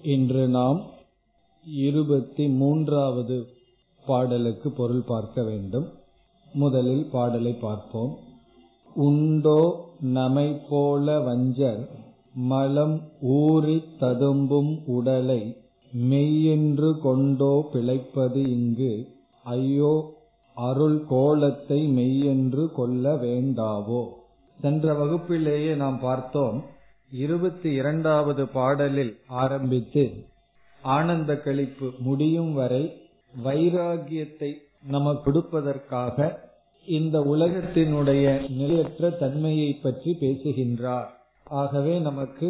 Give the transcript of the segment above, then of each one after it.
இன்று நாம் இருபத்தி மூன்றாவது பாடலுக்கு பொருள் பார்க்க வேண்டும் முதலில் பாடலை பார்ப்போம் உண்டோ நமை போல வஞ்சர் மலம் ஊறித் ததும்பும் உடலை மெய்யென்று கொண்டோ பிழைப்பது இங்கு ஐயோ அருள் கோலத்தை மெய்யென்று கொள்ள வேண்டாவோ சென்ற வகுப்பிலேயே நாம் பார்த்தோம் இருபத்தி இரண்டாவது பாடலில் ஆரம்பித்து ஆனந்த கழிப்பு முடியும் வரை வைராகியத்தை நமக்கு கொடுப்பதற்காக இந்த உலகத்தினுடைய நிலையற்ற தன்மையை பற்றி பேசுகின்றார் ஆகவே நமக்கு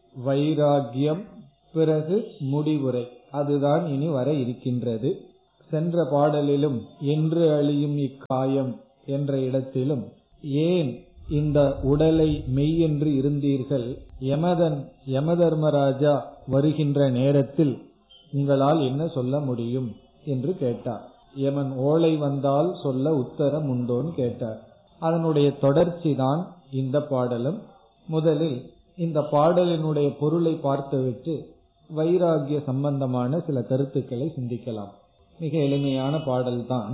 வைராகியம் பிறகு முடிவுரை அதுதான் இனி வர இருக்கின்றது சென்ற பாடலிலும் என்று அழியும் இக்காயம் என்ற இடத்திலும் ஏன் இந்த உடலை மெய்யென்று இருந்தீர்கள் யமதன் யமதர்மராஜா வருகின்ற நேரத்தில் உங்களால் என்ன சொல்ல முடியும் என்று கேட்டார் யமன் ஓலை வந்தால் சொல்ல உத்தரம் உண்டோன்னு கேட்டார் அதனுடைய தொடர்ச்சி தான் இந்த பாடலும் முதலில் இந்த பாடலினுடைய பொருளை பார்த்துவிட்டு வைராகிய சம்பந்தமான சில கருத்துக்களை சிந்திக்கலாம் மிக எளிமையான பாடல்தான்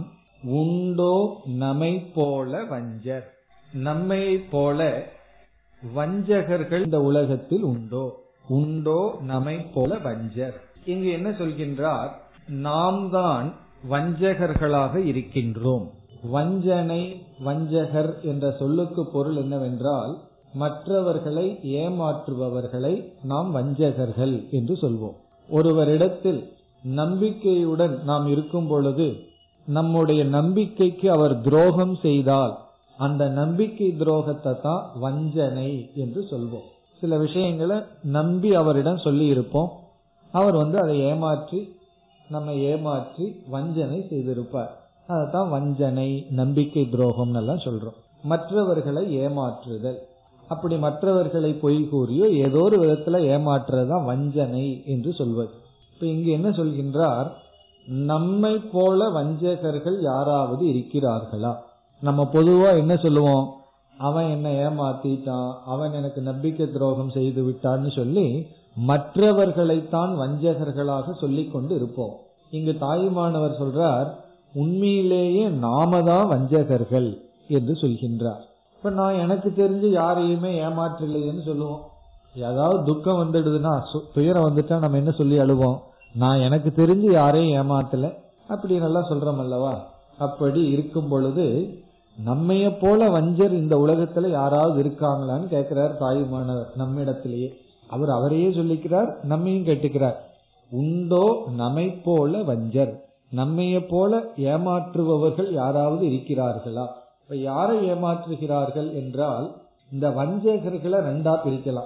உண்டோ நமை போல வஞ்சர் நம்மை போல வஞ்சகர்கள் இந்த உலகத்தில் உண்டோ உண்டோ நம்மை போல வஞ்சர் இங்கு என்ன சொல்கின்றார் நாம் தான் வஞ்சகர்களாக இருக்கின்றோம் வஞ்சனை வஞ்சகர் என்ற சொல்லுக்கு பொருள் என்னவென்றால் மற்றவர்களை ஏமாற்றுபவர்களை நாம் வஞ்சகர்கள் என்று சொல்வோம் ஒருவரிடத்தில் நம்பிக்கையுடன் நாம் இருக்கும் பொழுது நம்முடைய நம்பிக்கைக்கு அவர் துரோகம் செய்தால் அந்த நம்பிக்கை துரோகத்தை தான் வஞ்சனை என்று சொல்வோம் சில விஷயங்களை நம்பி அவரிடம் சொல்லி இருப்போம் அவர் வந்து அதை ஏமாற்றி நம்ம ஏமாற்றி வஞ்சனை செய்திருப்பார் அதைத்தான் வஞ்சனை நம்பிக்கை துரோகம் எல்லாம் சொல்றோம் மற்றவர்களை ஏமாற்றுதல் அப்படி மற்றவர்களை பொய் கூறியோ ஏதோ ஒரு விதத்துல ஏமாற்றுறதுதான் வஞ்சனை என்று சொல்வது இப்ப இங்கு என்ன சொல்கின்றார் நம்மை போல வஞ்சகர்கள் யாராவது இருக்கிறார்களா நம்ம பொதுவா என்ன சொல்லுவோம் அவன் என்ன ஏமாத்திட்டான் அவன் எனக்கு நம்பிக்கை துரோகம் செய்து விட்டான்னு சொல்லி மற்றவர்களைத்தான் வஞ்சகர்களாக சொல்லிக் கொண்டு இருப்போம் இங்கு தாயுமானவர் சொல்றார் உண்மையிலேயே நாம தான் வஞ்சகர்கள் என்று சொல்கின்றார் இப்ப நான் எனக்கு தெரிஞ்சு யாரையுமே ஏமாற்றலையேன்னு சொல்லுவோம் ஏதாவது துக்கம் வந்துடுதுன்னா துயரம் வந்துட்டா நம்ம என்ன சொல்லி அழுவோம் நான் எனக்கு தெரிஞ்சு யாரையும் ஏமாத்தல அப்படி நல்லா சொல்றோம் அல்லவா அப்படி இருக்கும் பொழுது நம்மைய போல வஞ்சர் இந்த உலகத்துல யாராவது இருக்காங்களான்னு கேட்கிறார் தாயுமானவர் நம்மிடத்திலேயே அவர் அவரையே சொல்லிக்கிறார் நம்மையும் கேட்டுக்கிறார் உண்டோ நம்மை போல வஞ்சர் நம்மைய போல ஏமாற்றுபவர்கள் யாராவது இருக்கிறார்களா இப்ப யாரை ஏமாற்றுகிறார்கள் என்றால் இந்த வஞ்சகர்களை ரெண்டா பிரிக்கலாம்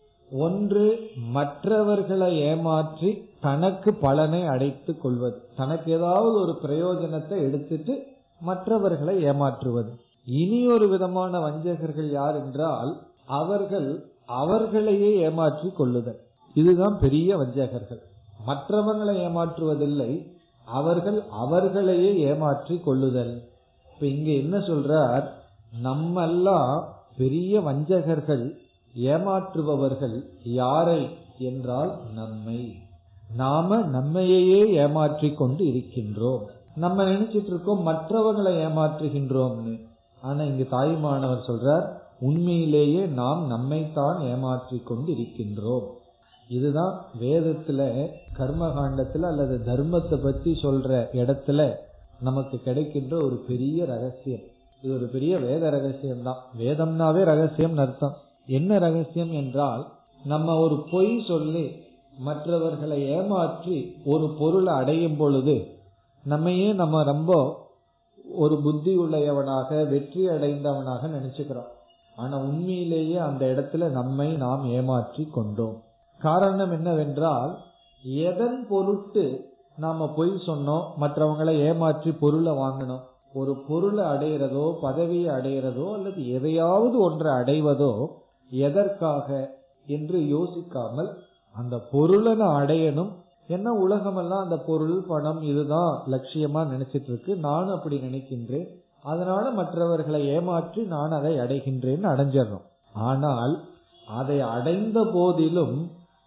ஒன்று மற்றவர்களை ஏமாற்றி தனக்கு பலனை அடைத்துக் கொள்வது தனக்கு ஏதாவது ஒரு பிரயோஜனத்தை எடுத்துட்டு மற்றவர்களை ஏமாற்றுவது இனி ஒரு விதமான வஞ்சகர்கள் யார் என்றால் அவர்கள் அவர்களையே ஏமாற்றி கொள்ளுதல் இதுதான் பெரிய வஞ்சகர்கள் மற்றவங்களை ஏமாற்றுவதில்லை அவர்கள் அவர்களையே ஏமாற்றி கொள்ளுதல் இப்ப இங்க என்ன சொல்றார் நம்மெல்லாம் பெரிய வஞ்சகர்கள் ஏமாற்றுபவர்கள் யாரை என்றால் நம்மை நாம நம்மையே ஏமாற்றி கொண்டு இருக்கின்றோம் நம்ம நினைச்சிட்டு இருக்கோம் மற்றவங்களை ஏமாற்றுகின்றோம்னு ஆனா இங்க தாய்மானவர் சொல்றார் உண்மையிலேயே நாம் நம்மைத்தான் ஏமாற்றி கொண்டு இருக்கின்றோம் இதுதான் வேதத்துல கர்மகாண்டத்துல அல்லது தர்மத்தை பத்தி சொல்ற இடத்துல நமக்கு கிடைக்கின்ற ஒரு பெரிய ரகசியம் இது ஒரு பெரிய வேத ரகசியம் தான் வேதம்னாவே ரகசியம் அர்த்தம் என்ன ரகசியம் என்றால் நம்ம ஒரு பொய் சொல்லி மற்றவர்களை ஏமாற்றி ஒரு பொருளை அடையும் பொழுது நம்மையே நம்ம ரொம்ப ஒரு புத்தி உள்ளவனாக வெற்றி அடைந்தவனாக நினைச்சுக்கிறோம் ஆனா உண்மையிலேயே அந்த இடத்துல நம்மை நாம் ஏமாற்றி கொண்டோம் காரணம் என்னவென்றால் எதன் பொருட்டு நாம பொய் சொன்னோம் மற்றவங்களை ஏமாற்றி பொருளை வாங்கணும் ஒரு பொருளை அடையிறதோ பதவியை அடையிறதோ அல்லது எதையாவது ஒன்றை அடைவதோ எதற்காக என்று யோசிக்காமல் அந்த பொருளை நான் அடையணும் என்ன உலகமெல்லாம் அந்த பொருள் பணம் இதுதான் லட்சியமா நினைச்சிட்டு இருக்கு நானும் அப்படி நினைக்கின்றேன் அதனால மற்றவர்களை ஏமாற்றி நான் அதை அடைகின்றேன்னு அடைஞ்சிடறோம் ஆனால் அதை அடைந்த போதிலும்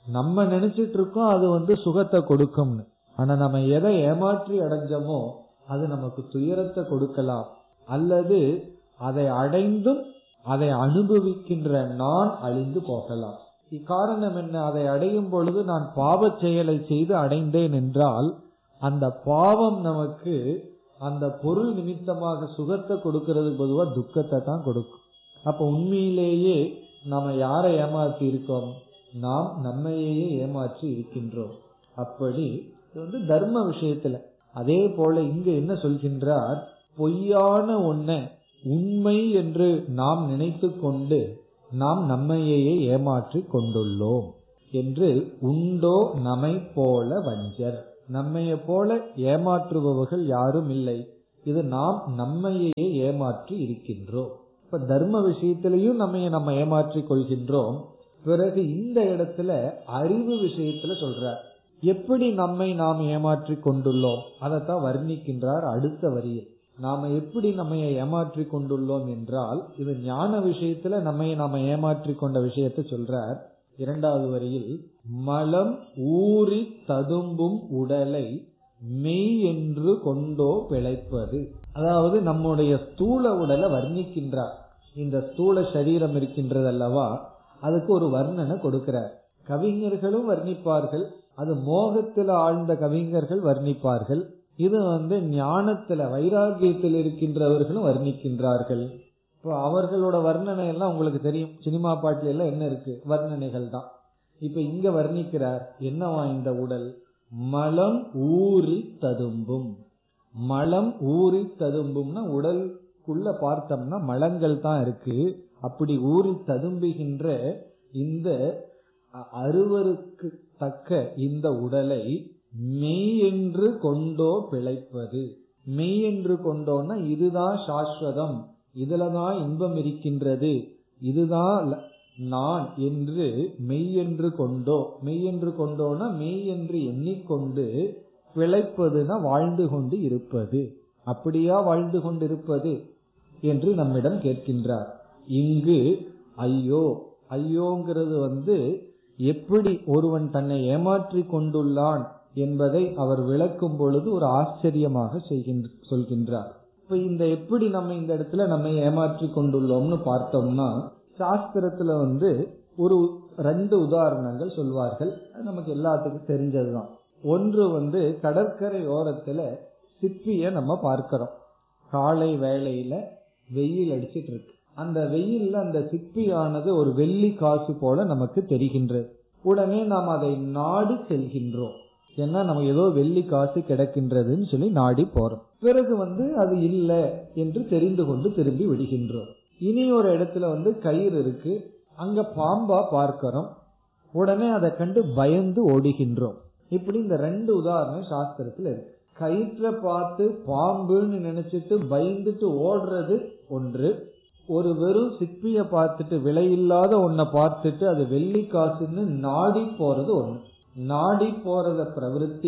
நம்ம நினைச்சிட்டு இருக்கோம் அது வந்து சுகத்தை கொடுக்கும்னு ஆனா நம்ம எதை ஏமாற்றி அடைஞ்சோமோ அது நமக்கு துயரத்தை கொடுக்கலாம் அல்லது அதை அடைந்தும் அதை அனுபவிக்கின்ற நான் அழிந்து போகலாம் இக்காரணம் என்ன அதை அடையும் பொழுது நான் பாவச் செயலை செய்து அடைந்தேன் என்றால் அந்த பாவம் நமக்கு அந்த பொருள் நிமித்தமாக சுகத்தை கொடுக்கிறது பொதுவா துக்கத்தை தான் கொடுக்கும் அப்ப உண்மையிலேயே நாம யாரை ஏமாற்றி இருக்கோம் நாம் நம்மையே ஏமாற்றி இருக்கின்றோம் அப்படி இது வந்து தர்ம விஷயத்துல அதே போல இங்க என்ன சொல்கின்றார் பொய்யான ஒன்ன உண்மை என்று நாம் நினைத்து கொண்டு நாம் நம்மையே ஏமாற்றி கொண்டுள்ளோம் என்று உண்டோ நம்மை போல வஞ்சர் நம்மைய போல ஏமாற்றுபவர்கள் யாரும் இல்லை இது நாம் நம்மையே ஏமாற்றி இருக்கின்றோம் இப்ப தர்ம விஷயத்திலையும் நம்மைய நம்ம ஏமாற்றி கொள்கின்றோம் பிறகு இந்த இடத்துல அறிவு விஷயத்துல சொல்றார் எப்படி நம்மை நாம் ஏமாற்றி கொண்டுள்ளோம் அதைத்தான் வர்ணிக்கின்றார் அடுத்த வரியில் நாம எப்படி நம்ம ஏமாற்றி கொண்டுள்ளோம் என்றால் இது ஞான விஷயத்துல நம்மை நாம ஏமாற்றி கொண்ட விஷயத்தை சொல்றார் இரண்டாவது வரியில் மலம் ஊறி ததும்பும் உடலை மெய் என்று கொண்டோ பிழைப்பது அதாவது நம்முடைய ஸ்தூல உடலை வர்ணிக்கின்றார் இந்த ஸ்தூல சரீரம் இருக்கின்றது அல்லவா அதுக்கு ஒரு வர்ணனை கொடுக்கிறார் கவிஞர்களும் வர்ணிப்பார்கள் அது மோகத்தில் ஆழ்ந்த கவிஞர்கள் வர்ணிப்பார்கள் இது வந்து ஞானத்துல வைராகியத்தில் இருக்கின்றவர்களும் வர்ணிக்கின்றார்கள் இப்போ அவர்களோட வர்ணனை எல்லாம் உங்களுக்கு தெரியும் சினிமா பாட்டுல எல்லாம் என்ன இருக்கு வர்ணனைகள் தான் இப்ப இங்க வர்ணிக்கிறார் என்னவா இந்த உடல் மலம் ஊறி ததும்பும் மலம் ஊறி ததும்பும்னா உடலுக்குள்ள பார்த்தோம்னா மலங்கள் தான் இருக்கு அப்படி ஊறி ததும்புகின்ற இந்த அறுவருக்கு தக்க இந்த உடலை மெய் என்று கொண்டோ பிழைப்பது மெய் என்று கொண்டோன்னா இதுதான் சாஸ்வதம் இதுலதான் இன்பம் இருக்கின்றது இதுதான் நான் என்று மெய் என்று கொண்டோ மெய் என்று கொண்டோனா மெய் என்று எண்ணிக்கொண்டு பிழைப்பதுனா வாழ்ந்து கொண்டு இருப்பது அப்படியா வாழ்ந்து கொண்டிருப்பது என்று நம்மிடம் கேட்கின்றார் இங்கு ஐயோ ஐயோங்கிறது வந்து எப்படி ஒருவன் தன்னை ஏமாற்றி கொண்டுள்ளான் என்பதை அவர் விளக்கும் பொழுது ஒரு ஆச்சரியமாக சொல்கின்றார் இப்ப இந்த எப்படி நம்ம இந்த இடத்துல நம்ம ஏமாற்றி கொண்டுள்ளோம்னு பார்த்தோம்னா சாஸ்திரத்துல வந்து ஒரு ரெண்டு உதாரணங்கள் சொல்வார்கள் நமக்கு எல்லாத்துக்கும் தெரிஞ்சதுதான் ஒன்று வந்து கடற்கரை ஓரத்துல சிப்பிய நம்ம பார்க்கிறோம் காலை வேளையில வெயில் அடிச்சிட்டு இருக்கு அந்த வெயில்ல அந்த சிப்பியானது ஒரு வெள்ளி காசு போல நமக்கு தெரிகின்றது உடனே நாம் அதை நாடி செல்கின்றோம் ஏன்னா நம்ம ஏதோ வெள்ளி காசு கிடக்கின்றதுன்னு சொல்லி நாடி போறோம் பிறகு வந்து அது இல்லை என்று தெரிந்து கொண்டு திரும்பி விடுகின்றோம் இனி ஒரு இடத்துல வந்து கயிறு இருக்கு அங்க பாம்பா பார்க்கிறோம் உடனே அதை கண்டு பயந்து ஓடுகின்றோம் இப்படி இந்த ரெண்டு உதாரணம் சாஸ்திரத்துல இருக்கு கயிற்றை பார்த்து பாம்புன்னு நினைச்சிட்டு பயந்துட்டு ஓடுறது ஒன்று ஒரு வெறும் சிப்பிய பார்த்துட்டு விலையில்லாத ஒன்ன பார்த்துட்டு அது வெள்ளி காசுன்னு நாடி போறது ஒண்ணு நாடி போறத பிரவருத்தி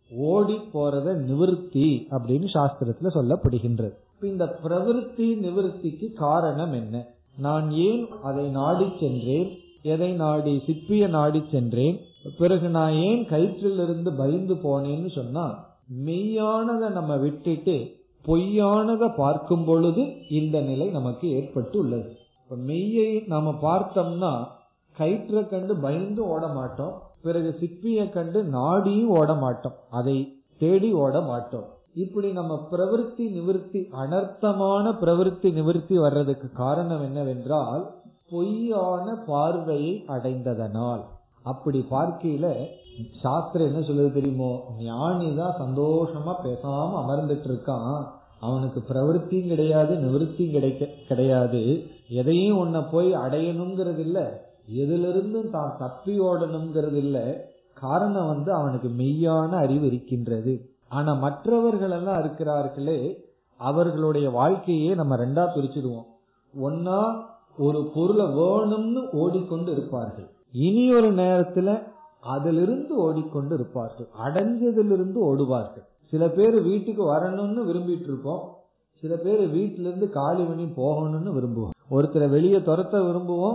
ஓடி போறத நிவர்த்தி அப்படின்னு சாஸ்திரத்துல சொல்லப்படுகின்றது இந்த பிரவருத்தி நிவர்த்திக்கு காரணம் என்ன நான் ஏன் அதை நாடி சென்றேன் எதை நாடி சிப்பிய நாடி சென்றேன் பிறகு நான் ஏன் கயிற்றிலிருந்து பயந்து போனேன்னு சொன்னா மெய்யானதை நம்ம விட்டுட்டு பொய்யானதை பார்க்கும் பொழுது இந்த நிலை நமக்கு ஏற்பட்டு உள்ளது இப்ப மெய்யை நாம பார்த்தோம்னா கயிற்றை கண்டு பயந்து ஓட மாட்டோம் பிறகு சிப்பியை கண்டு நாடியும் ஓட மாட்டோம் அதை தேடி ஓட மாட்டோம் இப்படி நம்ம பிரவருத்தி நிவர்த்தி அனர்த்தமான பிரவருத்தி நிவர்த்தி வர்றதுக்கு காரணம் என்னவென்றால் பொய்யான பார்வையை அடைந்ததனால் அப்படி பார்க்கையில சாஸ்திரம் என்ன சொல்லுது தெரியுமோ ஞானிதான் சந்தோஷமா பேசாம அமர்ந்துட்டு இருக்கான் அவனுக்கு பிரவருத்தியும் கிடையாது நிவர்த்தியும் கிடைக்க கிடையாது எதையும் உன்னை போய் அடையணுங்கிறது இல்ல எதிலிருந்தும் தான் தப்பி ஓடணுங்கிறது இல்ல காரணம் வந்து அவனுக்கு மெய்யான அறிவு இருக்கின்றது ஆனா மற்றவர்கள் எல்லாம் இருக்கிறார்களே அவர்களுடைய வாழ்க்கையே நம்ம ரெண்டா பிரிச்சிடுவோம் ஒன்னா ஒரு பொருளை வேணும்னு ஓடிக்கொண்டு இருப்பார்கள் இனி ஒரு நேரத்துல அதிலிருந்து ஓடிக்கொண்டு இருப்பார்கள் அடைஞ்சதிலிருந்து ஓடுவார்கள் சில பேர் வீட்டுக்கு வரணும்னு விரும்பிட்டு இருப்போம் சில பேர் வீட்டில இருந்து காலி பண்ணி போகணும்னு விரும்புவோம் ஒருத்தரை வெளியே துரத்த விரும்புவோம்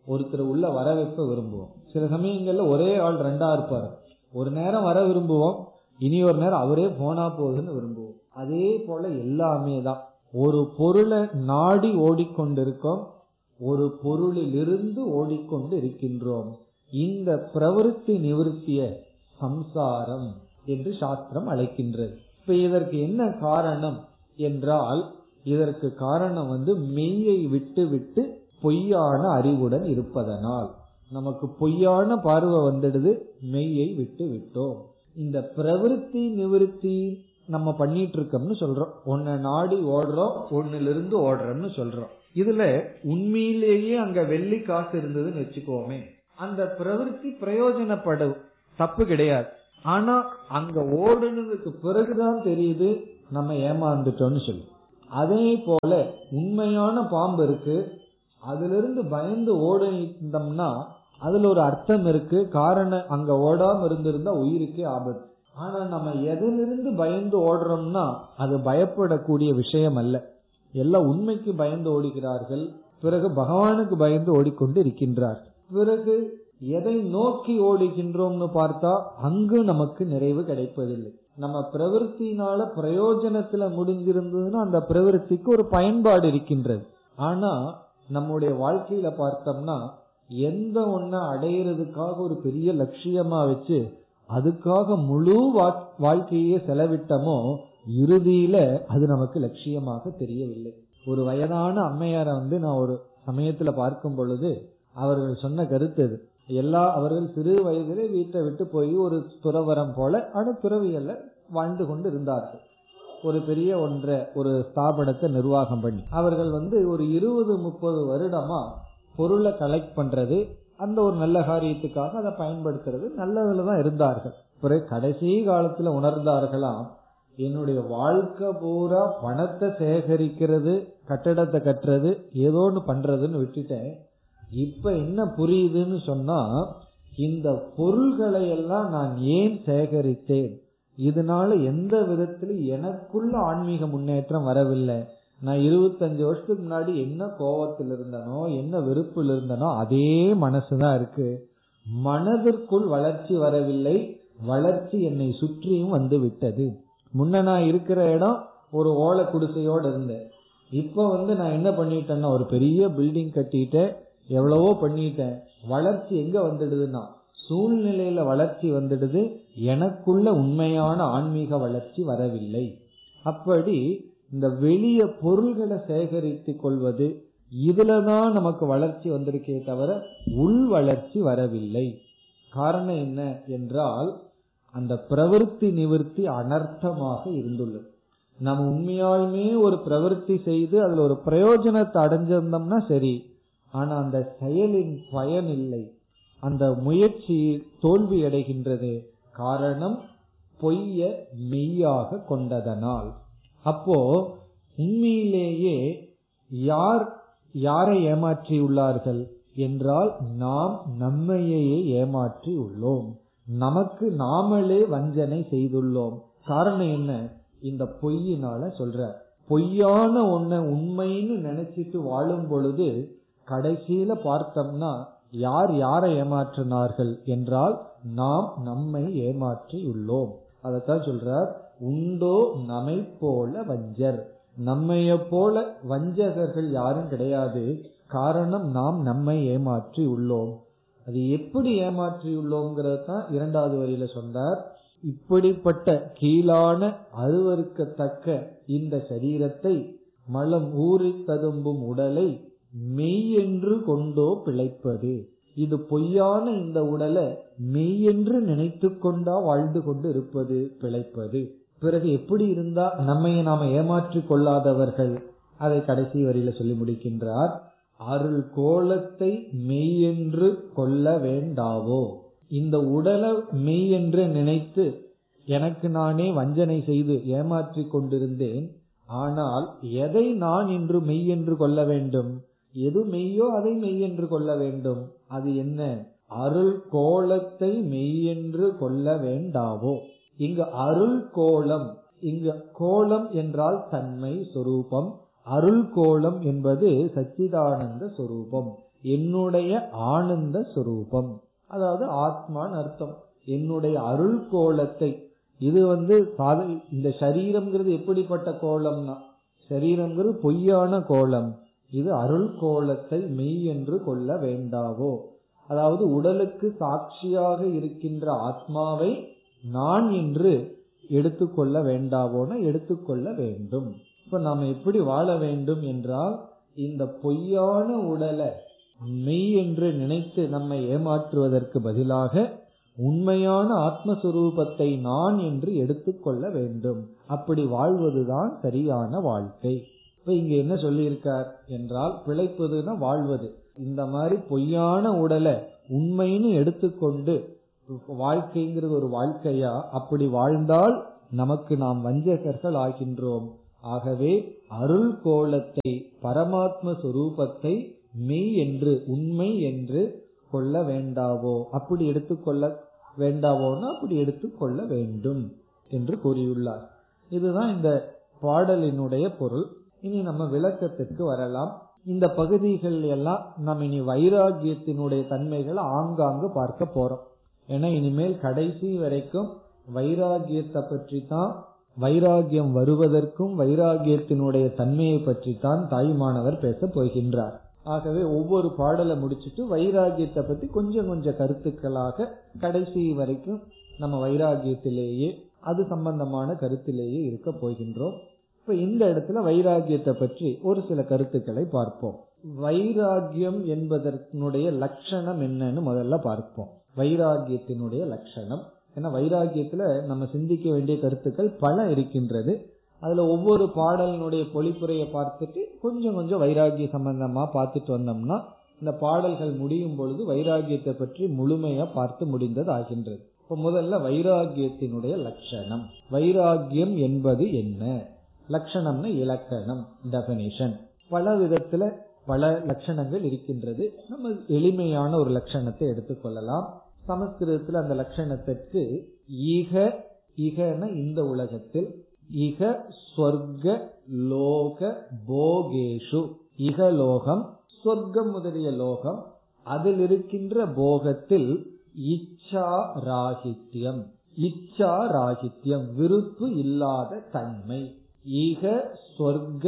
ஒருத்தர் உள்ள வர வைப்ப விரும்புவோம் சில சமயங்கள்ல ஒரே ஆள் ரெண்டா இருப்பாரு ஒரு நேரம் வர விரும்புவோம் இனி ஒரு நேரம் அவரே போனா போகுதுன்னு விரும்புவோம் அதே போல எல்லாமே தான் ஒரு பொருளை நாடி ஓடிக்கொண்டிருக்கோம் ஒரு பொருளிலிருந்து ஓடிக்கொண்டு இருக்கின்றோம் இந்த பிரவருத்தி நிவர்த்திய சம்சாரம் என்று சாஸ்திரம் அழைக்கின்றது இப்ப இதற்கு என்ன காரணம் என்றால் இதற்கு காரணம் வந்து மெய்யை விட்டு விட்டு பொய்யான அறிவுடன் இருப்பதனால் நமக்கு பொய்யான பார்வை வந்துடுது மெய்யை விட்டு விட்டோம் இந்த பிரவருத்தி நிவர்த்தி நம்ம பண்ணிட்டு இருக்கோம்னு சொல்றோம் ஒன்ன நாடி ஓடுறோம் ஒன்னிலிருந்து ஓடுறோம்னு சொல்றோம் இதுல உண்மையிலேயே அங்க வெள்ளி காசு இருந்ததுன்னு வச்சுக்கோமே அந்த பிரவருத்தி பிரயோஜனப்படும் தப்பு கிடையாது ஆனா அங்க ஓடுனதுக்கு பிறகுதான் தெரியுது நம்ம ஏமாந்துட்டோம்னு சொல்லி அதே போல உண்மையான பாம்பு இருக்கு அதுல இருந்து பயந்து ஓடிந்தோம்னா அதுல ஒரு அர்த்தம் இருக்கு காரணம் அங்க ஓடாம இருந்திருந்தா உயிருக்கே ஆபத்து ஆனா நம்ம எதிலிருந்து பயந்து ஓடுறோம்னா அது பயப்படக்கூடிய விஷயம் அல்ல எல்லாம் உண்மைக்கு பயந்து ஓடுகிறார்கள் பிறகு பகவானுக்கு பயந்து ஓடிக்கொண்டு இருக்கின்றார் பிறகு எதை நோக்கி ஓடுகின்றோம்னு பார்த்தா அங்கு நமக்கு நிறைவு கிடைப்பதில்லை நம்ம பிரவருத்தினால பிரயோஜனத்துல முடிஞ்சிருந்ததுன்னா அந்த பிரவருத்திக்கு ஒரு பயன்பாடு இருக்கின்றது ஆனா நம்முடைய வாழ்க்கையில பார்த்தோம்னா எந்த ஒன்ன அடையிறதுக்காக ஒரு பெரிய லட்சியமா வச்சு அதுக்காக முழு வாழ்க்கையே செலவிட்டமோ இறுதியில அது நமக்கு லட்சியமாக தெரியவில்லை ஒரு வயதான அம்மையாரை வந்து நான் ஒரு சமயத்துல பார்க்கும் பொழுது அவர்கள் சொன்ன கருத்து அது எல்லா அவர்கள் சிறு வயதிலே வீட்டை விட்டு போய் ஒரு துறவரம் போல ஆனா துறவியல்ல வாழ்ந்து கொண்டு இருந்தார்கள் ஒரு பெரிய ஒன்றை ஒரு ஸ்தாபனத்தை நிர்வாகம் பண்ணி அவர்கள் வந்து ஒரு இருபது முப்பது வருடமா பொருளை கலெக்ட் பண்றது அந்த ஒரு நல்ல காரியத்துக்காக அதை பயன்படுத்துறது நல்லதுல தான் இருந்தார்கள் பிறகு கடைசி காலத்துல உணர்ந்தார்களாம் என்னுடைய வாழ்க்கை பூரா பணத்தை சேகரிக்கிறது கட்டடத்தை கட்டுறது ஏதோ ஒன்று பண்றதுன்னு விட்டுட்டேன் இப்ப என்ன புரியுதுன்னு சொன்னா இந்த பொருள்களை எல்லாம் நான் ஏன் சேகரித்தேன் இதனால எந்த விதத்திலும் எனக்குள்ள ஆன்மீக முன்னேற்றம் வரவில்லை நான் இருபத்தஞ்சு வருஷத்துக்கு முன்னாடி என்ன கோபத்தில் இருந்தனோ என்ன வெறுப்பில் இருந்தனோ அதே மனசுதான் இருக்கு மனதிற்குள் வளர்ச்சி வரவில்லை வளர்ச்சி என்னை சுற்றியும் வந்து விட்டது முன்ன நான் இருக்கிற இடம் ஒரு ஓலை குடிசையோடு இருந்தேன் இப்ப வந்து நான் என்ன பண்ணிட்டேன்னா ஒரு பெரிய பில்டிங் கட்டிட்டேன் எவ்வளவோ பண்ணிட்டேன் வளர்ச்சி எங்க வந்துடுதுன்னா சூழ்நிலையில வளர்ச்சி வந்துடுது எனக்குள்ள உண்மையான ஆன்மீக வளர்ச்சி வரவில்லை அப்படி இந்த வெளிய பொருள்களை சேகரித்து கொள்வது இதுலதான் நமக்கு வளர்ச்சி வந்திருக்கே தவிர உள் வளர்ச்சி வரவில்லை காரணம் என்ன என்றால் அந்த பிரவருத்தி நிவர்த்தி அனர்த்தமாக இருந்துள்ளது நம்ம உண்மையாலுமே ஒரு பிரவருத்தி செய்து அதுல ஒரு பிரயோஜனத்தை அடைஞ்சிருந்தோம்னா சரி ஆனா அந்த செயலின் பயன் இல்லை அந்த முயற்சி தோல்வி அடைகின்றது காரணம் பொய்ய மெய்யாக கொண்டதனால் அப்போ உண்மையிலேயே யார் யாரை ஏமாற்றியுள்ளார்கள் என்றால் நாம் நம்மையே ஏமாற்றி உள்ளோம் நமக்கு நாமளே வஞ்சனை செய்துள்ளோம் காரணம் என்ன இந்த பொய்யினால சொல்ற பொய்யான ஒன்ன உண்மைன்னு நினைச்சிட்டு வாழும் பொழுது கடைசியில பார்த்தோம்னா யார் யாரை ஏமாற்றினார்கள் என்றால் நாம் நம்மை ஏமாற்றி உள்ளோம் அதைத்தான் சொல்றார் உண்டோ நம்மை போல வஞ்சர் நம்மைய போல வஞ்சகர்கள் யாரும் கிடையாது காரணம் நாம் நம்மை ஏமாற்றி உள்ளோம் அது எப்படி ஏமாற்றி உள்ளோங்கிறது தான் இரண்டாவது வரியில சொன்னார் இப்படிப்பட்ட கீழான அருவருக்கத்தக்க இந்த சரீரத்தை மலம் ஊறி ததும்பும் உடலை மெய் என்று கொண்டோ பிழைப்பது இது பொய்யான இந்த உடலை மெய் என்று நினைத்து கொண்டா வாழ்ந்து கொண்டு இருப்பது பிழைப்பது பிறகு எப்படி இருந்தா நம்மை நாம ஏமாற்றிக் கொள்ளாதவர்கள் அதை கடைசி வரியில சொல்லி முடிக்கின்றார் அருள் கோலத்தை மெய் என்று கொள்ள வேண்டாவோ இந்த உடலை மெய் என்று நினைத்து எனக்கு நானே வஞ்சனை செய்து ஏமாற்றிக் கொண்டிருந்தேன் ஆனால் எதை நான் இன்று மெய் என்று கொள்ள வேண்டும் எது மெய்யோ அதை மெய் என்று கொள்ள வேண்டும் அது என்ன அருள் கோலத்தை மெய் என்று கொள்ள வேண்டாவோ இங்கு அருள் கோலம் இங்கு கோலம் என்றால் தன்மை சொரூபம் அருள் கோலம் என்பது சச்சிதானந்த சொரூபம் என்னுடைய ஆனந்த சுரூபம் அதாவது ஆத்மான்னு அர்த்தம் என்னுடைய அருள் கோலத்தை இது வந்து சாத இந்த சரீரம்ங்கிறது எப்படிப்பட்ட கோலம்னா சரீரம்ங்கிறது பொய்யான கோலம் இது அருள் கோலத்தை மெய் என்று கொள்ள வேண்டாவோ அதாவது உடலுக்கு சாட்சியாக இருக்கின்ற ஆத்மாவை நான் என்று எடுத்துக்கொள்ள வேண்டாவோன எடுத்துக்கொள்ள வேண்டும் இப்ப நாம் எப்படி வாழ வேண்டும் என்றால் இந்த பொய்யான உடலை மெய் என்று நினைத்து நம்மை ஏமாற்றுவதற்கு பதிலாக உண்மையான ஆத்மஸ்வரூபத்தை நான் என்று எடுத்துக்கொள்ள வேண்டும் அப்படி வாழ்வதுதான் சரியான வாழ்க்கை இப்ப இங்க என்ன சொல்லியிருக்கார் என்றால் பிழைப்பதுன்னா வாழ்வது இந்த மாதிரி பொய்யான உடலை உண்மைன்னு எடுத்துக்கொண்டு வாழ்க்கைங்கிறது ஒரு வாழ்க்கையா அப்படி வாழ்ந்தால் நமக்கு நாம் வஞ்சகர்கள் ஆகின்றோம் ஆகவே அருள் கோலத்தை பரமாத்ம சுரூபத்தை மெய் என்று உண்மை என்று கொள்ள வேண்டாவோ அப்படி எடுத்துக்கொள்ள வேண்டாவோன்னா அப்படி எடுத்துக்கொள்ள வேண்டும் என்று கூறியுள்ளார் இதுதான் இந்த பாடலினுடைய பொருள் இனி நம்ம விளக்கத்திற்கு வரலாம் இந்த பகுதிகள் எல்லாம் நம்ம இனி வைராகியத்தினுடைய தன்மைகளை ஆங்காங்கு பார்க்க போறோம் ஏன்னா இனிமேல் கடைசி வரைக்கும் வைராகியத்தை பற்றி தான் வைராகியம் வருவதற்கும் வைராகியத்தினுடைய தன்மையை பற்றி தான் தாய்மானவர் பேச போகின்றார் ஆகவே ஒவ்வொரு பாடலை முடிச்சுட்டு வைராகியத்தை பத்தி கொஞ்சம் கொஞ்சம் கருத்துக்களாக கடைசி வரைக்கும் நம்ம வைராகியத்திலேயே அது சம்பந்தமான கருத்திலேயே இருக்க போகின்றோம் இப்ப இந்த இடத்துல வைராகியத்தை பற்றி ஒரு சில கருத்துக்களை பார்ப்போம் வைராகியம் என்பதனுடைய லட்சணம் என்னன்னு முதல்ல பார்ப்போம் வைராகியத்தினுடைய லட்சணம் ஏன்னா வைராகியத்துல நம்ம சிந்திக்க வேண்டிய கருத்துக்கள் பல இருக்கின்றது அதுல ஒவ்வொரு பாடலினுடைய பொழிப்புரையை பார்த்துட்டு கொஞ்சம் கொஞ்சம் வைராகிய சம்பந்தமா பார்த்துட்டு வந்தோம்னா இந்த பாடல்கள் முடியும் பொழுது வைராகியத்தை பற்றி முழுமையா பார்த்து முடிந்தது ஆகின்றது இப்ப முதல்ல வைராகியத்தினுடைய லட்சணம் வைராகியம் என்பது என்ன லட்சணம்னு இலக்கணம் டெபனிஷன் பல விதத்துல பல லட்சணங்கள் இருக்கின்றது நம்ம எளிமையான ஒரு லட்சணத்தை எடுத்துக்கொள்ளலாம் சமஸ்கிருதத்தில் அந்த லட்சணத்திற்கு ஈக இகன இந்த உலகத்தில் இக ஸ்வர்க லோக போகேஷு இகலோகம் சொர்க்கம் முதலிய லோகம் அதில் இருக்கின்ற போகத்தில் இச்சா ராகித்யம் இச்சா ராகித்யம் விருப்பு இல்லாத தன்மை ஈக சொர்க்க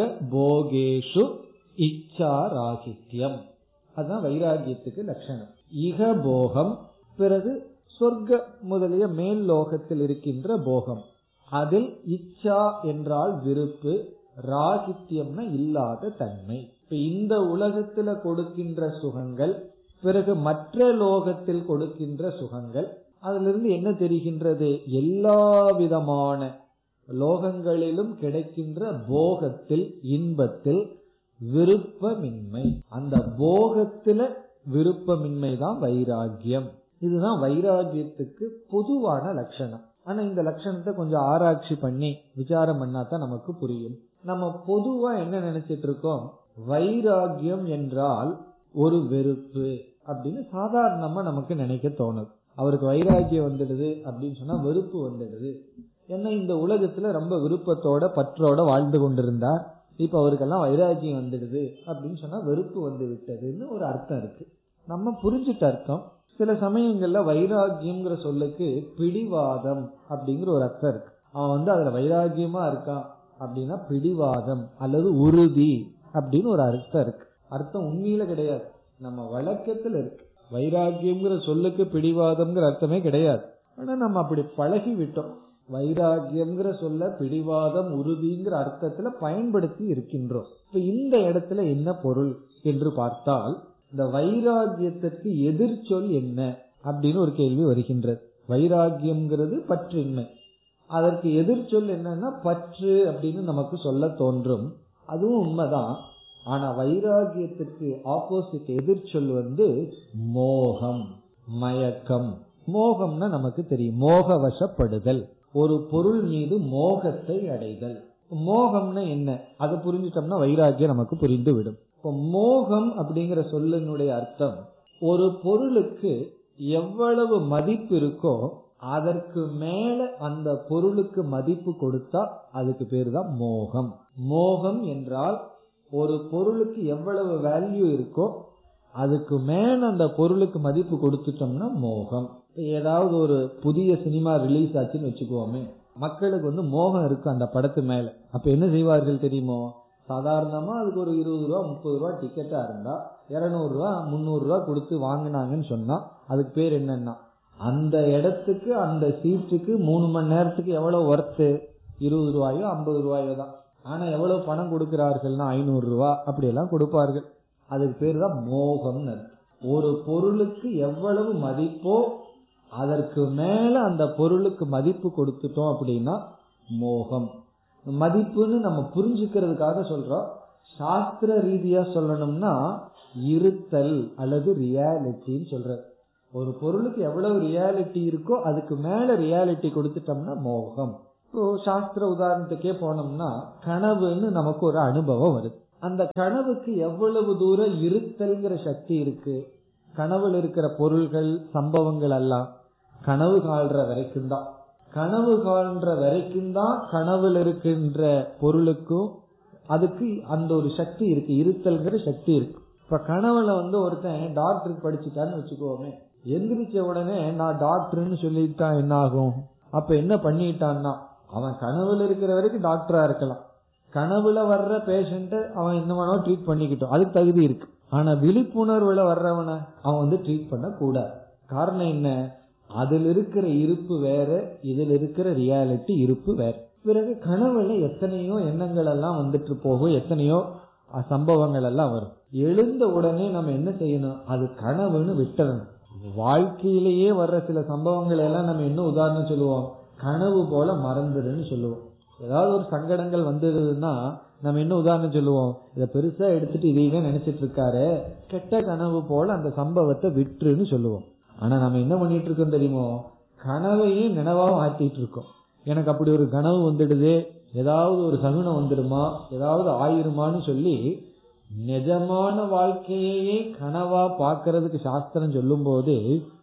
போகேஷு இச்சா ராகித்யம் அதுதான் வைராகியத்துக்கு லட்சணம் இக போகம் பிறகு சொர்க்க முதலிய மேல் லோகத்தில் இருக்கின்ற போகம் அதில் இச்சா என்றால் விருப்பு ராகித்யம்னா இல்லாத தன்மை இப்ப இந்த உலகத்துல கொடுக்கின்ற சுகங்கள் பிறகு மற்ற லோகத்தில் கொடுக்கின்ற சுகங்கள் அதிலிருந்து என்ன தெரிகின்றது எல்லா விதமான லோகங்களிலும் கிடைக்கின்ற போகத்தில் இன்பத்தில் விருப்பமின்மை அந்த போகத்துல விருப்பமின்மை தான் வைராகியம் இதுதான் வைராகியத்துக்கு பொதுவான லட்சணம் ஆனா இந்த லட்சணத்தை கொஞ்சம் ஆராய்ச்சி பண்ணி விசாரம் பண்ணா தான் நமக்கு புரியும் நம்ம பொதுவா என்ன நினைச்சிட்டு இருக்கோம் வைராகியம் என்றால் ஒரு வெறுப்பு அப்படின்னு சாதாரணமா நமக்கு நினைக்க தோணுது அவருக்கு வைராகியம் வந்துடுது அப்படின்னு சொன்னா வெறுப்பு வந்துடுது ஏன்னா இந்த உலகத்துல ரொம்ப விருப்பத்தோட பற்றோட வாழ்ந்து கொண்டிருந்தார் இப்ப அவருக்கெல்லாம் வைராகியம் வந்துடுது அப்படின்னு சொன்னா வெறுப்பு வந்து விட்டதுன்னு ஒரு அர்த்தம் இருக்கு நம்ம புரிஞ்சுட்ட அர்த்தம் சில சமயங்கள்ல வைராகியம்ங்கிற சொல்லுக்கு பிடிவாதம் அப்படிங்கிற ஒரு அர்த்தம் இருக்கு அவன் வந்து அதுல வைராகியமா இருக்கான் அப்படின்னா பிடிவாதம் அல்லது உறுதி அப்படின்னு ஒரு அர்த்தம் இருக்கு அர்த்தம் உண்மையில கிடையாது நம்ம வழக்கத்துல இருக்கு வைராகியம்ங்கிற சொல்லுக்கு பிடிவாதம்ங்கிற அர்த்தமே கிடையாது ஆனா நம்ம அப்படி பழகி விட்டோம் வைராகியம்ங்கிற சொல்ல பிடிவாதம் உறுதிங்கிற அர்த்தத்துல பயன்படுத்தி இருக்கின்றோம் இப்ப இந்த இடத்துல என்ன பொருள் என்று பார்த்தால் இந்த வைராகியத்திற்கு எதிர்ச்சொல் என்ன அப்படின்னு ஒரு கேள்வி வருகின்றது வைராகியம்ங்கிறது பற்றின்மை அதற்கு எதிர்ச்சொல் என்னன்னா பற்று அப்படின்னு நமக்கு சொல்ல தோன்றும் அதுவும் உண்மைதான் ஆனா வைராகியத்திற்கு ஆப்போசிட் எதிர்ச்சொல் வந்து மோகம் மயக்கம் மோகம்னா நமக்கு தெரியும் மோக வசப்படுதல் ஒரு பொருள் மீது மோகத்தை அடைதல் மோகம்னா என்ன அதை புரிஞ்சிட்டோம்னா வைராகியம் நமக்கு புரிந்து விடும் இப்போ மோகம் அப்படிங்கிற சொல்லினுடைய அர்த்தம் ஒரு பொருளுக்கு எவ்வளவு மதிப்பு இருக்கோ அதற்கு மேல அந்த பொருளுக்கு மதிப்பு கொடுத்தா அதுக்கு பேர் தான் மோகம் மோகம் என்றால் ஒரு பொருளுக்கு எவ்வளவு வேல்யூ இருக்கோ அதுக்கு மேல அந்த பொருளுக்கு மதிப்பு கொடுத்துட்டோம்னா மோகம் இப்ப ஏதாவது ஒரு புதிய சினிமா ரிலீஸ் ஆச்சுன்னு வச்சுக்கோமே மக்களுக்கு வந்து மோகம் இருக்கு அந்த படத்து மேல அப்ப என்ன செய்வார்கள் தெரியுமோ சாதாரணமா அதுக்கு ஒரு இருபது ரூபா முப்பது ரூபா டிக்கெட்டா இருந்தா இருநூறு ரூபா முந்நூறு ரூபா கொடுத்து வாங்கினாங்கன்னு சொன்னா அதுக்கு பேர் என்னன்னா அந்த இடத்துக்கு அந்த சீட்டுக்கு மூணு மணி நேரத்துக்கு எவ்வளவு ஒர்த்து இருபது ரூபாயோ ஐம்பது ரூபாயோ தான் ஆனா எவ்வளவு பணம் கொடுக்கிறார்கள்னா ஐநூறு ரூபா அப்படி எல்லாம் கொடுப்பார்கள் அதுக்கு பேர் தான் மோகம்னு அர்த்தம். ஒரு பொருளுக்கு எவ்வளவு மதிப்போ அதற்கு மேல அந்த பொருளுக்கு மதிப்பு கொடுத்துட்டோம் அப்படின்னா மோகம் மதிப்புன்னு நம்ம புரிஞ்சுக்கிறதுக்காக சொல்றோம் சாஸ்திர ரீதியா சொல்லணும்னா இருத்தல் அல்லது ரியாலிட்டின்னு சொல்ற ஒரு பொருளுக்கு எவ்வளவு ரியாலிட்டி இருக்கோ அதுக்கு மேல ரியாலிட்டி கொடுத்துட்டோம்னா மோகம் இப்போ சாஸ்திர உதாரணத்துக்கே போனோம்னா கனவுன்னு நமக்கு ஒரு அனுபவம் வருது அந்த கனவுக்கு எவ்வளவு தூரம் இருத்தல்ங்கிற சக்தி இருக்கு கனவுல இருக்கிற பொருள்கள் சம்பவங்கள் எல்லாம் கனவு கால்ற வரைக்கும் தான் கனவு காண்ற வரைக்கும் தான் கனவுல இருக்கின்ற பொருளுக்கும் அதுக்கு அந்த ஒரு சக்தி இருக்கு இருத்தல்ங்கிற சக்தி இருக்கு இப்ப கனவுல வந்து ஒருத்தன் டாக்டருக்கு படிச்சுட்டான்னு வச்சுக்கோமே எந்திரிச்ச உடனே நான் டாக்டர்னு சொல்லிட்டான் என்ன ஆகும் அப்ப என்ன பண்ணிட்டான்னா அவன் கனவுல இருக்கிற வரைக்கும் டாக்டரா இருக்கலாம் கனவுல வர்ற பேஷண்ட அவன் என்ன வேணா ட்ரீட் பண்ணிக்கிட்டோம் அதுக்கு தகுதி இருக்கு ஆனா விழிப்புணர்வுல வர்றவனை அவன் வந்து ட்ரீட் பண்ண கூடாது காரணம் என்ன அதில் இருக்கிற இருப்பு வேற இதில் இருக்கிற ரியாலிட்டி இருப்பு வேற பிறகு கனவுல எத்தனையோ எண்ணங்கள் எல்லாம் வந்துட்டு போகும் எத்தனையோ அஹ், சம்பவங்கள் எல்லாம் வரும் எழுந்த உடனே நம்ம என்ன செய்யணும் அது கனவுன்னு விட்டுறணும் வாழ்க்கையிலேயே வர்ற சில சம்பவங்கள் எல்லாம் நம்ம என்ன உதாரணம் சொல்லுவோம் கனவு போல மறந்துடுன்னு சொல்லுவோம் ஏதாவது ஒரு சங்கடங்கள் வந்ததுன்னா நம்ம என்ன உதாரணம் சொல்லுவோம் இத பெருசா எடுத்துட்டு இதையே நினைச்சிட்டு இருக்காரு கெட்ட கனவு போல அந்த சம்பவத்தை விட்டுருன்னு சொல்லுவோம் ஆனா நம்ம என்ன பண்ணிட்டு இருக்கோம் தெரியுமோ கனவையே நினைவா மாத்திட்டு இருக்கோம் எனக்கு அப்படி ஒரு கனவு வந்துடுது ஏதாவது ஒரு சகுனம் வந்துடுமா ஏதாவது ஆயிருமான்னு சொல்லி நிஜமான வாழ்க்கையையே கனவா பார்க்கறதுக்கு சாஸ்திரம் சொல்லும் போது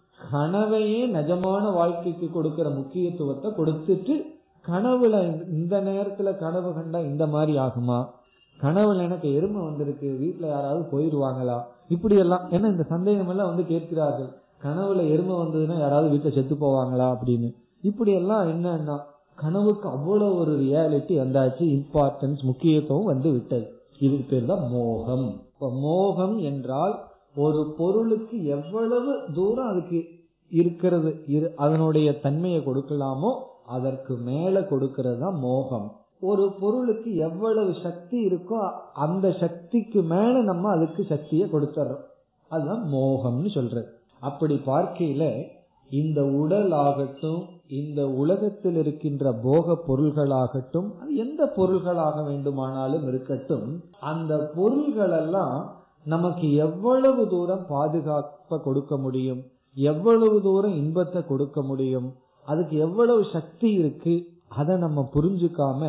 கனவையே நிஜமான வாழ்க்கைக்கு கொடுக்கிற முக்கியத்துவத்தை கொடுத்துட்டு கனவுல இந்த நேரத்துல கனவு கண்டா இந்த மாதிரி ஆகுமா கனவுல எனக்கு எருமை வந்திருக்கு வீட்டுல யாராவது போயிருவாங்களா இப்படி எல்லாம் ஏன்னா இந்த சந்தேகம் எல்லாம் வந்து கேட்கிறார்கள் கனவுல எருமை வந்ததுன்னா யாராவது வீட்டுல செத்து போவாங்களா அப்படின்னு இப்படி எல்லாம் என்னன்னா கனவுக்கு அவ்வளவு ஒரு ரியாலிட்டி வந்தாச்சு இம்பார்ட்டன்ஸ் முக்கியத்துவம் வந்து விட்டது இதுக்கு பேர் தான் மோகம் இப்ப மோகம் என்றால் ஒரு பொருளுக்கு எவ்வளவு தூரம் அதுக்கு இருக்கிறது இரு- அதனுடைய தன்மையை கொடுக்கலாமோ அதற்கு மேல கொடுக்கிறது தான் மோகம் ஒரு பொருளுக்கு எவ்வளவு சக்தி இருக்கோ அந்த சக்திக்கு மேல நம்ம அதுக்கு சக்தியை கொடுத்துறோம் அதுதான் மோகம்னு சொல்றது அப்படி பார்க்கையில இந்த உடல் ஆகட்டும் இந்த உலகத்தில் இருக்கின்ற போக பொருள்களாகட்டும் அது எந்த பொருள்களாக வேண்டுமானாலும் இருக்கட்டும் அந்த பொருள்கள் எல்லாம் நமக்கு எவ்வளவு தூரம் பாதுகாப்ப கொடுக்க முடியும் எவ்வளவு தூரம் இன்பத்தை கொடுக்க முடியும் அதுக்கு எவ்வளவு சக்தி இருக்கு அதை நம்ம புரிஞ்சுக்காம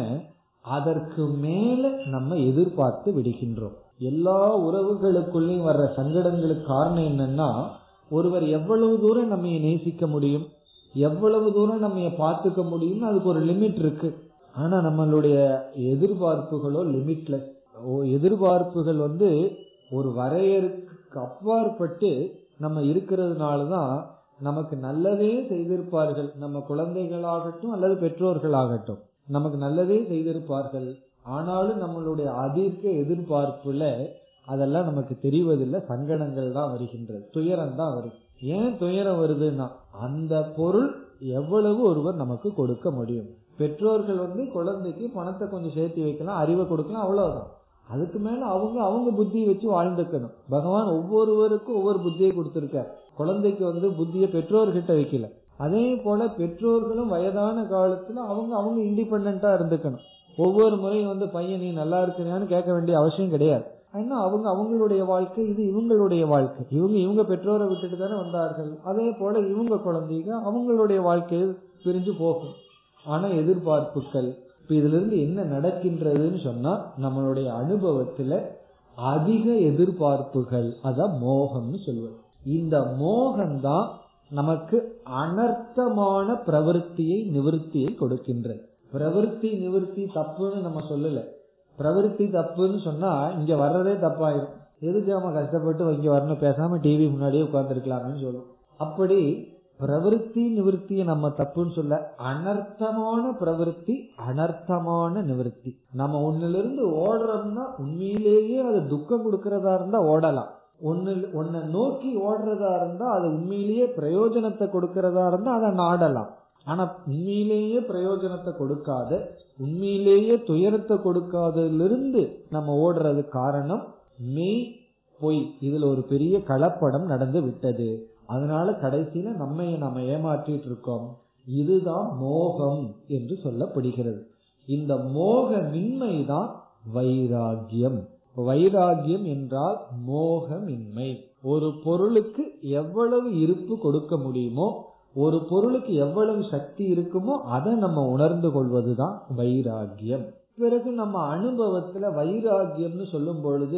அதற்கு மேல நம்ம எதிர்பார்த்து விடுகின்றோம் எல்லா உறவுகளுக்குள்ளேயும் வர்ற சங்கடங்களுக்கு காரணம் என்னன்னா ஒருவர் எவ்வளவு தூரம் நம்ம நேசிக்க முடியும் எவ்வளவு தூரம் நம்ம பார்த்துக்க முடியும்னு அதுக்கு ஒரு லிமிட் இருக்கு ஆனா நம்மளுடைய எதிர்பார்ப்புகளோ லிமிட்லெஸ் எதிர்பார்ப்புகள் வந்து ஒரு வரையறுக்கு அப்பாற்பட்டு நம்ம இருக்கிறதுனாலதான் நமக்கு நல்லதே செய்திருப்பார்கள் நம்ம குழந்தைகளாகட்டும் அல்லது பெற்றோர்களாகட்டும் நமக்கு நல்லதே செய்திருப்பார்கள் ஆனாலும் நம்மளுடைய அதிர்க்க எதிர்பார்ப்புல அதெல்லாம் நமக்கு தெரிவதில்லை சங்கடங்கள் தான் வருகின்றது துயரம் தான் வரும் ஏன் துயரம் வருதுன்னா அந்த பொருள் எவ்வளவு ஒருவர் நமக்கு கொடுக்க முடியும் பெற்றோர்கள் வந்து குழந்தைக்கு பணத்தை கொஞ்சம் சேர்த்து வைக்கலாம் அறிவை கொடுக்கலாம் அவ்வளவுதான் அதுக்கு மேல அவங்க அவங்க புத்தியை வச்சு வாழ்ந்துக்கணும் பகவான் ஒவ்வொருவருக்கும் ஒவ்வொரு புத்தியை கொடுத்திருக்கார் குழந்தைக்கு வந்து புத்தியை பெற்றோர்கிட்ட வைக்கல அதே போல பெற்றோர்களும் வயதான காலத்துல அவங்க அவங்க இண்டிபெண்டா இருந்துக்கணும் ஒவ்வொரு முறையும் வந்து பையன் நீ நல்லா இருக்கிறியான்னு கேட்க வேண்டிய அவசியம் கிடையாது ஏன்னா அவங்க அவங்களுடைய வாழ்க்கை இது இவங்களுடைய வாழ்க்கை இவங்க இவங்க பெற்றோரை விட்டுட்டு தானே வந்தார்கள் அதே போல இவங்க குழந்தைங்க அவங்களுடைய வாழ்க்கையை பிரிஞ்சு போகும் ஆனா எதிர்பார்ப்புகள் இப்ப இதுல இருந்து என்ன நடக்கின்றதுன்னு சொன்னா நம்மளுடைய அனுபவத்துல அதிக எதிர்பார்ப்புகள் அதான் மோகம்னு சொல்லுவது இந்த மோகம்தான் நமக்கு அனர்த்தமான பிரவருத்தியை நிவர்த்தியை கொடுக்கின்றது பிரவருத்தி நிவர்த்தி தப்புன்னு நம்ம சொல்லல பிரவருத்தி தப்புன்னு சொன்னா இங்க வர்றதே தப்பாயிரும் எதுக்கு நம்ம கஷ்டப்பட்டு இங்க வரணும் பேசாம டிவி முன்னாடியே உட்கார்ந்துருக்கலாம்னு சொல்லும் அப்படி பிரவருத்தி நிவர்த்தியை நம்ம தப்புன்னு சொல்ல அனர்த்தமான பிரவருத்தி அனர்த்தமான நிவர்த்தி நம்ம ஒன்னிலிருந்து ஓடுறோம்னா உண்மையிலேயே அது துக்கம் கொடுக்கறதா இருந்தா ஓடலாம் ஒன்னு ஒன்ன நோக்கி ஓடுறதா இருந்தா அது உண்மையிலேயே பிரயோஜனத்தை கொடுக்கறதா இருந்தா அதை நாடலாம் ஆனா உண்மையிலேயே பிரயோஜனத்தை கொடுக்காத உண்மையிலேயே துயரத்தை கொடுக்காததிலிருந்து நம்ம ஓடுறது காரணம் மெய் பொய் இதுல ஒரு பெரிய கலப்படம் நடந்து விட்டது அதனால கடைசியில நம்ம நம்ம ஏமாற்றிட்டு இருக்கோம் இதுதான் மோகம் என்று சொல்லப்படுகிறது இந்த மோகமின்மை தான் வைராகியம் வைராகியம் என்றால் மோகமின்மை ஒரு பொருளுக்கு எவ்வளவு இருப்பு கொடுக்க முடியுமோ ஒரு பொருளுக்கு எவ்வளவு சக்தி இருக்குமோ அதை நம்ம உணர்ந்து கொள்வதுதான் வைராகியம் பிறகு நம்ம அனுபவத்துல வைராகியம்னு சொல்லும் பொழுது